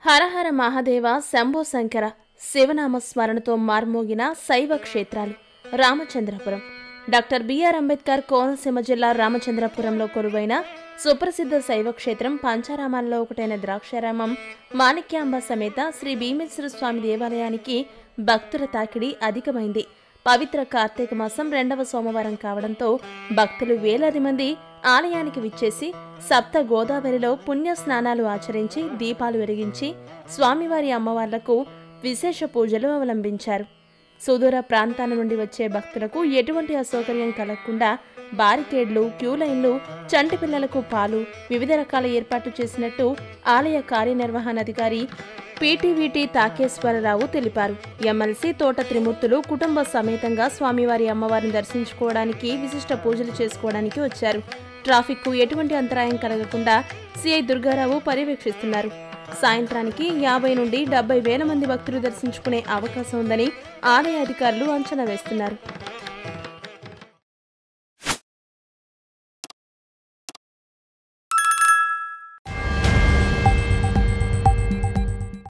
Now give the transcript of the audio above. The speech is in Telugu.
హరహర మహాదేవ శంభో శంకర శివనామ స్మరణతో మార్మోగిన శైవ క్షేత్రాలు రామచంద్రపురం డాక్టర్ బిఆర్ అంబేద్కర్ కోనసీమ జిల్లా రామచంద్రపురంలో కొలువైన సుప్రసిద్ధ శైవ క్షేత్రం పంచారామాల్లో ఒకటైన ద్రాక్షారామం మాణిక్యాంబ సమేత శ్రీ భీమేశ్వర స్వామి దేవాలయానికి భక్తుల తాకిడి అధికమైంది పవిత్ర కార్తీక మాసం రెండవ సోమవారం కావడంతో భక్తులు వేలాది మంది ఆలయానికి విచ్చేసి సప్త గోదావరిలో పుణ్య స్నానాలు ఆచరించి దీపాలు వెలిగించి స్వామివారి అమ్మవార్లకు విశేష పూజలు అవలంబించారు సుదూర ప్రాంతాల నుండి వచ్చే భక్తులకు ఎటువంటి అసౌకర్యం కలగకుండా బారికేడ్లు క్యూ లైన్లు చంటి పిల్లలకు పాలు వివిధ రకాల ఏర్పాట్లు చేసినట్టు ఆలయ కార్యనిర్వహణాధికారి పీటీవీటీ తాకేశ్వరరావు తెలిపారు ఎమ్మెల్సీ తోట త్రిమూర్తులు కుటుంబ సమేతంగా స్వామివారి అమ్మవారిని దర్శించుకోవడానికి విశిష్ట పూజలు చేసుకోవడానికి వచ్చారు ట్రాఫిక్కు ఎటువంటి అంతరాయం కలగకుండా సిఐ దుర్గారావు పర్యవేక్షిస్తున్నారు సాయంత్రానికి యాభై నుండి డెబ్బై వేల మంది భక్తులు దర్శించుకునే అవకాశం ఉందని ఆలయ అధికారులు అంచనా వేస్తున్నారు